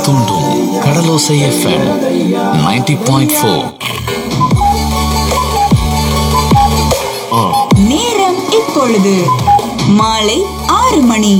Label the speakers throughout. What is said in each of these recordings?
Speaker 1: தூண்டும் கடலோசை FM 90.4 point four
Speaker 2: நேரம் இப்பொழுது மாலை ஆறு மணி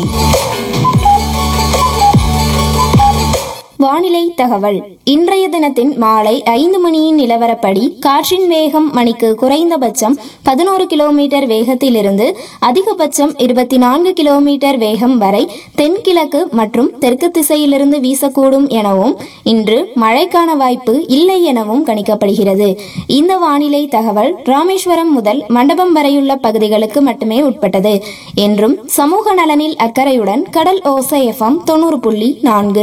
Speaker 3: வானிலை தகவல் இன்றைய தினத்தின் மாலை ஐந்து மணியின் நிலவரப்படி காற்றின் வேகம் மணிக்கு குறைந்தபட்சம் பதினோரு கிலோமீட்டர் வேகத்திலிருந்து அதிகபட்சம் இருபத்தி நான்கு கிலோமீட்டர் வேகம் வரை தென்கிழக்கு மற்றும் தெற்கு திசையிலிருந்து வீசக்கூடும் எனவும் இன்று மழைக்கான வாய்ப்பு இல்லை எனவும் கணிக்கப்படுகிறது இந்த வானிலை தகவல் ராமேஸ்வரம் முதல் மண்டபம் வரையுள்ள பகுதிகளுக்கு மட்டுமே உட்பட்டது என்றும் சமூக நலனில் அக்கறையுடன் கடல் ஓசை எஃப்எம் தொண்ணூறு புள்ளி நான்கு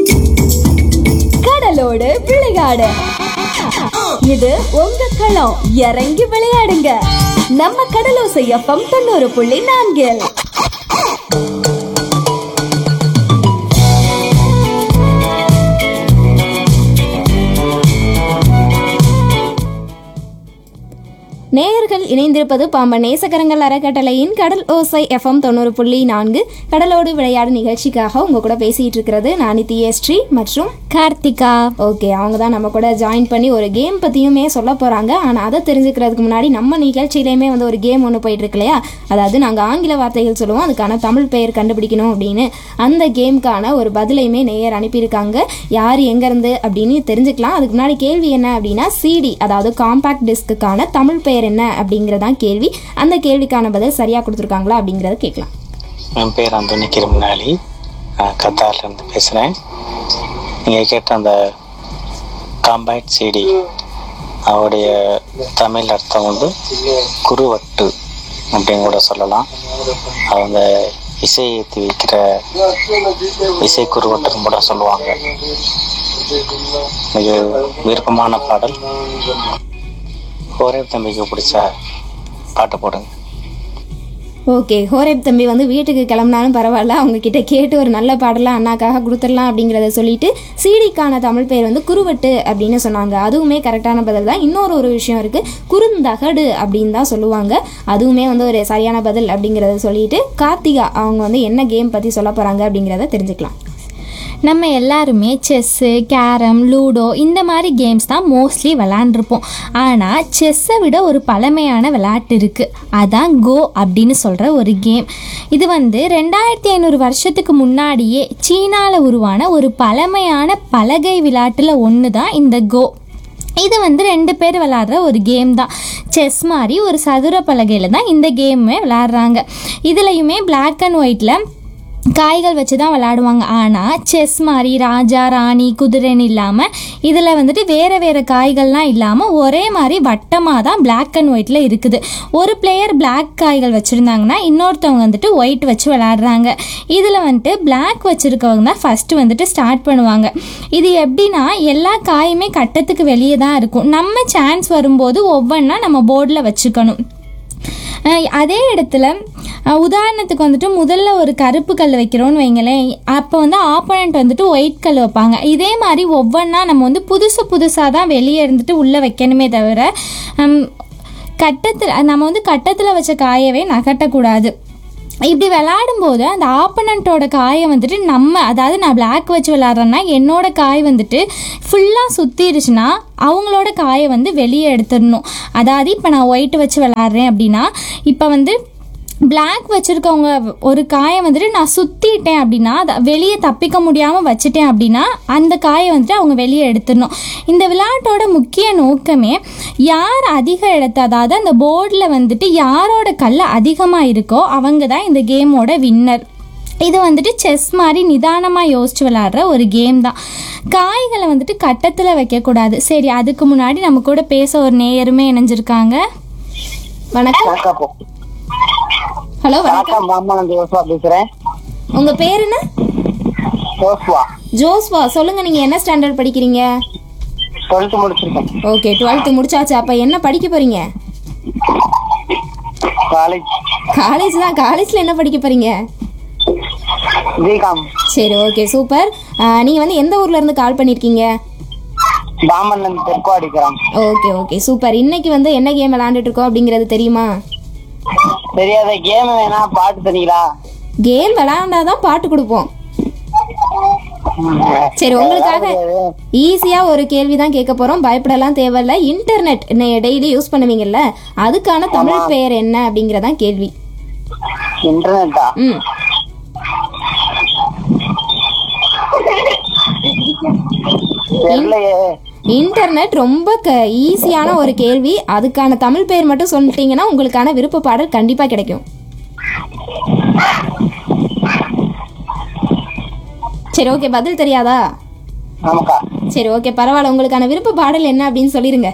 Speaker 3: கடலோடு விளையாடு இது உங்க களம் இறங்கி விளையாடுங்க நம்ம கடலோசை எஃப்எம் தொண்ணூறு புள்ளி நான்கில் நேயர்கள் இணைந்திருப்பது பாம்பன் நேசகரங்கள் அறக்கட்டளையின் கடல் ஓசை எஃப்எம் தொண்ணூறு புள்ளி நான்கு கடலோடு விளையாடு நிகழ்ச்சிக்காக உங்க கூட பேசிட்டு இருக்கிறது நான் நித்யஸ்ரீ மற்றும் கார்த்திகா ஓகே அவங்க தான் நம்ம கூட ஜாயின் பண்ணி ஒரு கேம் பத்தியுமே சொல்ல போறாங்க ஆனா அதை தெரிஞ்சுக்கிறதுக்கு முன்னாடி நம்ம நிகழ்ச்சியிலையுமே வந்து ஒரு கேம் ஒன்று போயிட்டு இருக்கு இல்லையா அதாவது நாங்க ஆங்கில வார்த்தைகள் சொல்லுவோம் அதுக்கான தமிழ் பெயர் கண்டுபிடிக்கணும் அப்படின்னு அந்த கேம்க்கான ஒரு பதிலையுமே நேயர் அனுப்பியிருக்காங்க யார் எங்கேருந்து அப்படின்னு தெரிஞ்சுக்கலாம் அதுக்கு முன்னாடி கேள்வி என்ன அப்படின்னா சிடி அதாவது காம்பாக்ட் டிஸ்க்குக்கான தமிழ் பெயர் என்ன அப்படிங்கிறதான் கேள்வி அந்த கேள்விக்கான பதில் சரியாக கொடுத்துருக்காங்களா அப்படிங்கிறத கேட்கலாம்
Speaker 4: என் பேர் அந்தோனி கிருமினாலி கத்தார்ல இருந்து பேசுகிறேன் நீங்கள் கேட்ட அந்த காம்பேக்ட் சிடி அவருடைய தமிழ் அர்த்தம் வந்து குருவட்டு அப்படின்னு கூட சொல்லலாம் அது அந்த இசை ஏற்றி வைக்கிற இசை குருவட்டுன்னு கூட சொல்லுவாங்க மிக விருப்பமான பாடல் ஒரே தம்பிக்கு பிடிச்ச பாட்டு போடுங்க
Speaker 3: ஓகே ஹோரேப் தம்பி வந்து வீட்டுக்கு கிளம்புனாலும் பரவாயில்ல அவங்க கிட்ட கேட்டு ஒரு நல்ல பாடலாம் அண்ணாக்காக கொடுத்துடலாம் அப்படிங்கிறத சொல்லிட்டு சிடிக்கான தமிழ் பெயர் வந்து குருவட்டு அப்படின்னு சொன்னாங்க அதுவுமே கரெக்டான பதில் தான் இன்னொரு ஒரு விஷயம் இருக்கு குறுந்தகடு அப்படின்னு தான் சொல்லுவாங்க அதுவுமே வந்து ஒரு சரியான பதில் அப்படிங்கிறத சொல்லிட்டு கார்த்திகா அவங்க வந்து என்ன கேம் பற்றி சொல்ல போகிறாங்க அப்படிங்கிறத தெரிஞ்சுக்கலாம்
Speaker 5: நம்ம எல்லாருமே செஸ்ஸு கேரம் லூடோ இந்த மாதிரி கேம்ஸ் தான் மோஸ்ட்லி விளாண்டுருப்போம் ஆனால் செஸ்ஸை விட ஒரு பழமையான விளையாட்டு இருக்குது அதான் கோ அப்படின்னு சொல்கிற ஒரு கேம் இது வந்து ரெண்டாயிரத்தி ஐநூறு வருஷத்துக்கு முன்னாடியே சீனாவில் உருவான ஒரு பழமையான பலகை விளையாட்டில் ஒன்று தான் இந்த கோ இது வந்து ரெண்டு பேர் விளாடுற ஒரு கேம் தான் செஸ் மாதிரி ஒரு சதுர பலகையில் தான் இந்த கேமே விளாட்றாங்க இதுலையுமே Black அண்ட் ஒயிட்டில் காய்கள் வச்சு தான் விளையாடுவாங்க ஆனால் செஸ் மாதிரி ராஜா ராணி குதிரைன்னு இல்லாமல் இதில் வந்துட்டு வேறு வேறு காய்கள்லாம் இல்லாமல் ஒரே மாதிரி வட்டமாக தான் Black அண்ட் ஒயிட்டில் இருக்குது ஒரு பிளேயர் Black காய்கள் வச்சுருந்தாங்கன்னா இன்னொருத்தவங்க வந்துட்டு ஒயிட் வச்சு விளையாடுறாங்க இதில் வந்துட்டு Black வச்சுருக்கவங்க தான் ஃபஸ்ட்டு வந்துட்டு ஸ்டார்ட் பண்ணுவாங்க இது எப்படின்னா எல்லா காயுமே கட்டத்துக்கு வெளியே தான் இருக்கும் நம்ம சான்ஸ் வரும்போது ஒவ்வொன்றா நம்ம போர்டில் வச்சுக்கணும் அஹ் அதே இடத்துல அஹ் உதாரணத்துக்கு வந்துட்டு முதல்ல ஒரு கருப்பு கல் வைக்கிறோன்னு வைங்களேன் அப்போ வந்து ஆப்போனண்ட் வந்துட்டு ஒயிட் கல் வைப்பாங்க இதே மாதிரி ஒவ்வொன்றா நம்ம வந்து புதுசு புதுசாக தான் வெளியே இருந்துட்டு உள்ளே வைக்கணுமே தவிர ஹம், கட்டத்தில் நம்ம வந்து கட்டத்தில் வச்ச காயவே நகட்டக்கூடாது இப்படி விளையாடும்போது அந்த ஆப்பனண்ட்டோட காயை வந்துட்டு நம்ம அதாவது நான் பிளாக் வச்சு விளையாடுறேன்னா என்னோட காய் வந்துட்டு ஃபுல்லாக சுற்றிடுச்சுன்னா அவங்களோட காயை வந்து வெளியே எடுத்துடணும் அதாவது இப்போ நான் ஒயிட் வச்சு விளையாடுறேன் அப்படின்னா இப்போ வந்து பிளாக் வச்சுருக்கவங்க ஒரு காயை வந்துட்டு நான் சுற்றிட்டேன் அப்படின்னா அதை வெளியே தப்பிக்க முடியாமல் வச்சுட்டேன் அப்படின்னா அந்த காயை வந்துட்டு அவங்க வெளியே எடுத்துடணும் இந்த விளையாட்டோட முக்கிய நோக்கமே யார் அதிக இடத்த அதாவது அந்த போர்டில் வந்துட்டு யாரோட கல் அதிகமாக இருக்கோ அவங்க தான் இந்த கேமோட வின்னர் இது வந்துட்டு செஸ் மாதிரி நிதானமாக யோசிச்சு விளாடுற ஒரு கேம் தான் காய்களை வந்துட்டு கட்டத்தில் வைக்கக்கூடாது சரி அதுக்கு முன்னாடி நம்ம கூட பேச ஒரு நேயருமே இணைஞ்சிருக்காங்க
Speaker 3: வணக்கம்
Speaker 6: வணக்கம்
Speaker 3: ஹலோ வணக்கம்
Speaker 6: வணக்கம் மாமன் ஜோஸ்வா பேசுறேன்
Speaker 3: உங்க பேர் என்ன
Speaker 6: ஜோஸ்வா
Speaker 3: ஜோஸ்வா சொல்லுங்க நீங்க என்ன ஸ்டாண்டர்ட் படிக்கிறீங்க
Speaker 6: டுவெல்த் முடிச்சிருக்கேன்
Speaker 3: ஓகே டுவெல்த்து முடிச்சாச்சு அப்ப என்ன படிக்க போறீங்க
Speaker 6: காலேஜ்
Speaker 3: காலேஜ் தான் காலேஜ்ல என்ன படிக்க போறீங்க
Speaker 6: பிகாம்
Speaker 3: சரி ஓகே சூப்பர் நீங்க வந்து எந்த ஊர்ல இருந்து கால் பண்ணிருக்கீங்க
Speaker 6: பாமன்ல இருந்து தெற்குவாடி கிராம்
Speaker 3: ஓகே ஓகே சூப்பர் இன்னைக்கு வந்து என்ன கேம் விளையாண்டுட்டு இருக்கோம் அப்படிங்கிறது தெரியுமா
Speaker 6: தெரியாத கேம் வேணா பாட்டு தெரியுங்களா
Speaker 3: கேம் விளையாண்டாதான் பாட்டு கொடுப்போம் சரி உங்களுக்காக ஈஸியா ஒரு கேள்வி தான் கேட்க போறோம் பயப்படலாம் தேவையில்ல இன்டர்நெட் டெய்லி யூஸ் பண்ணுவீங்கல்ல அதுக்கான தமிழ் பெயர் என்ன அப்படிங்கறதான் கேள்வி
Speaker 6: இன்டர்நெட்டா
Speaker 3: ம்
Speaker 6: தெரியலையே
Speaker 3: இன்டர்நெட் ரொம்ப க ஈஸியான ஒரு கேள்வி அதுக்கான தமிழ் பெயர் மட்டும் சொல்லிட்டீங்கன்னா உங்களுக்கான விருப்ப பாடல் கண்டிப்பா கிடைக்கும் சரி ஓகே பதில் தெரியாதா
Speaker 6: ஆமாக்கா
Speaker 3: சரி ஓகே பரவாயில்ல உங்களுக்கான விருப்ப பாடல் என்ன அப்படின்னு சொல்லிருங்க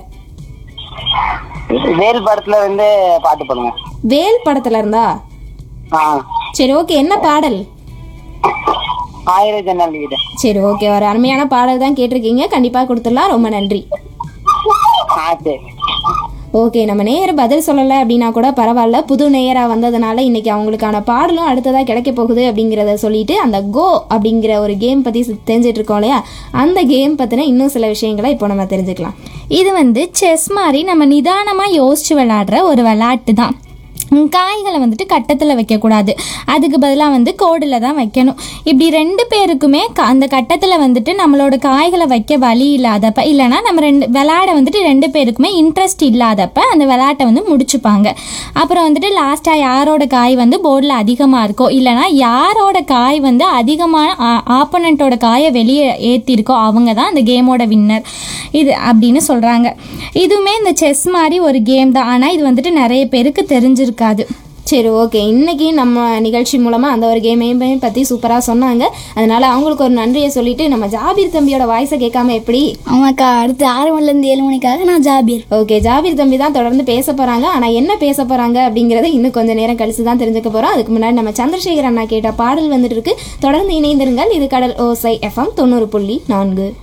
Speaker 6: வேல் படத்துல இருந்து பாட்டு பண்ணுங்க
Speaker 3: வேல் படத்துல இருந்தா
Speaker 6: ஆ
Speaker 3: சரி ஓகே என்ன பாடல்
Speaker 6: ஆயிரம் ஜன்னல் வீடு
Speaker 3: சரி ஓகே ஒரு அருமையான பாடல் தான் கேட்டிருக்கீங்க கண்டிப்பா கொடுத்துடலாம் ரொம்ப நன்றி
Speaker 6: ஆ சரி
Speaker 3: ஓகே நம்ம நேயர் பதில் சொல்லலை அப்படின்னா கூட பரவாயில்ல புது நேயராக வந்ததுனால இன்னைக்கு அவங்களுக்கான பாடலும் அடுத்ததாக கிடைக்க போகுது அப்படிங்கிறத சொல்லிட்டு அந்த கோ அப்படிங்கிற ஒரு கேம் பற்றி தெரிஞ்சிட்டு இருக்கோம் இல்லையா அந்த கேம் பற்றின இன்னும் சில விஷயங்களை இப்போ நம்ம தெரிஞ்சுக்கலாம்
Speaker 5: இது வந்து செஸ் மாதிரி நம்ம நிதானமாக யோசிச்சு விளையாடுற ஒரு விளையாட்டு தான் ம், காய்களை வந்துட்டு கட்டத்தில் வைக்கக்கூடாது அதுக்கு பதிலாக வந்து கோடில் தான் வைக்கணும் இப்படி ரெண்டு பேருக்குமே க- அந்த கட்டத்தில் வந்துட்டு நம்மளோட காய்களை வைக்க வழி இல்லாதப்ப இல்லைன்னா நம்ம ரெண்டு விளையாட வந்துட்டு ரெண்டு பேருக்குமே இன்ட்ரெஸ்ட் இல்லாதப்ப அந்த விளையாட்டை வந்து முடிச்சுப்பாங்க அப்புறம் வந்துட்டு லாஸ்ட்டாக யாரோட காய் வந்து போர்டில் அதிகமாக இருக்கோ இல்லைன்னா யாரோட காய் வந்து அதிகமான ஆப்போனண்ட்டோட காயை வெளியே ஏற்றிருக்கோ அவங்க தான் அந்த கேமோட வின்னர் இது அப்படின்னு சொல்கிறாங்க இதுவுமே இந்த செஸ் மாதிரி ஒரு கேம் தான் ஆனால் இது வந்துட்டு நிறைய பேருக்கு தெரிஞ்சிருக்காது
Speaker 3: சரி ஓகே இன்னைக்கு நம்ம நிகழ்ச்சி மூலமாக அந்த ஒரு கேமையுமே பற்றி சூப்பராக சொன்னாங்க அதனால அவங்களுக்கு ஒரு நன்றியை சொல்லிட்டு நம்ம ஜாபீர் தம்பியோட வாய்ஸை கேட்காம எப்படி
Speaker 7: ஆமாக்கா அடுத்து ஆறு மணிலேருந்து ஏழு மணிக்காக நான் ஜாபீர்
Speaker 3: ஓகே ஜாபீர் தம்பி தான் தொடர்ந்து பேச போகிறாங்க ஆனால் என்ன பேச போகிறாங்க அப்படிங்கிறத இன்னும் கொஞ்சம் நேரம் கழிச்சு தான் தெரிஞ்சுக்க போகிறோம் அதுக்கு முன்னாடி நம்ம சந்திரசேகர் அண்ணா கேட்ட பாடல் வந்துட்டு இருக்கு தொடர்ந்து இணைந்திருங்கள் இது கடல் ஓசை எஃப்எம் தொண்ணூறு புள்ளி நான்கு